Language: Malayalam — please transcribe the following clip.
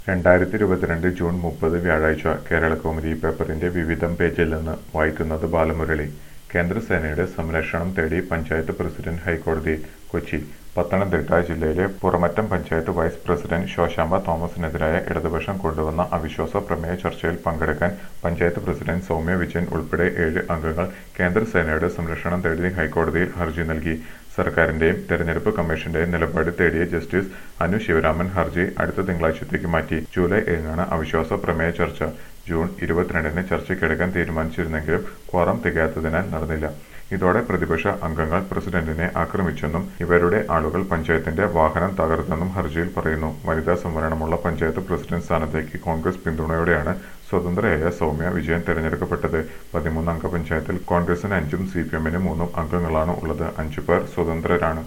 രണ്ടായിരത്തി ഇരുപത്തിരണ്ട് ജൂൺ മുപ്പത് വ്യാഴാഴ്ച കേരളകൗമുദി പേപ്പറിന്റെ വിവിധം പേജിൽ നിന്ന് വായിക്കുന്നത് ബാലമുരളി കേന്ദ്രസേനയുടെ സംരക്ഷണം തേടി പഞ്ചായത്ത് പ്രസിഡന്റ് ഹൈക്കോടതിയിൽ കൊച്ചി പത്തനംതിട്ട ജില്ലയിലെ പുറമറ്റം പഞ്ചായത്ത് വൈസ് പ്രസിഡന്റ് ശോശാമ്പ തോമസിനെതിരായ ഇടതുപക്ഷം കൊണ്ടുവന്ന അവിശ്വാസ പ്രമേയ ചർച്ചയിൽ പങ്കെടുക്കാൻ പഞ്ചായത്ത് പ്രസിഡന്റ് സൗമ്യ വിജയൻ ഉൾപ്പെടെ ഏഴ് അംഗങ്ങൾ കേന്ദ്രസേനയുടെ സംരക്ഷണം തേടി ഹൈക്കോടതിയിൽ ഹർജി നൽകി സർക്കാരിന്റെയും തെരഞ്ഞെടുപ്പ് കമ്മീഷന്റെയും നിലപാട് തേടിയ ജസ്റ്റിസ് അനു ശിവരാമൻ ഹർജി അടുത്ത തിങ്കളാഴ്ചത്തേക്ക് മാറ്റി ജൂലൈ ഏഴിനാണ് അവിശ്വാസ പ്രമേയ ചർച്ച ജൂൺ ഇരുപത്തിരണ്ടിന് ചർച്ചയ്ക്കെടുക്കാൻ തീരുമാനിച്ചിരുന്നെങ്കിലും ക്വാറം തികയാത്തതിനാൽ നടന്നില്ല ഇതോടെ പ്രതിപക്ഷ അംഗങ്ങൾ പ്രസിഡന്റിനെ ആക്രമിച്ചെന്നും ഇവരുടെ ആളുകൾ പഞ്ചായത്തിന്റെ വാഹനം തകർത്തെന്നും ഹർജിയിൽ പറയുന്നു വനിതാ സംവരണമുള്ള പഞ്ചായത്ത് പ്രസിഡന്റ് സ്ഥാനത്തേക്ക് കോൺഗ്രസ് പിന്തുണയോടെയാണ് സ്വതന്ത്രയായ സൗമ്യ വിജയൻ തെരഞ്ഞെടുക്കപ്പെട്ടത് പതിമൂന്നംഗ പഞ്ചായത്തിൽ കോൺഗ്രസിന് അഞ്ചും സി പി എമ്മിന് മൂന്നും അംഗങ്ങളാണ് ഉള്ളത് അഞ്ചു പേർ സ്വതന്ത്രരാണ്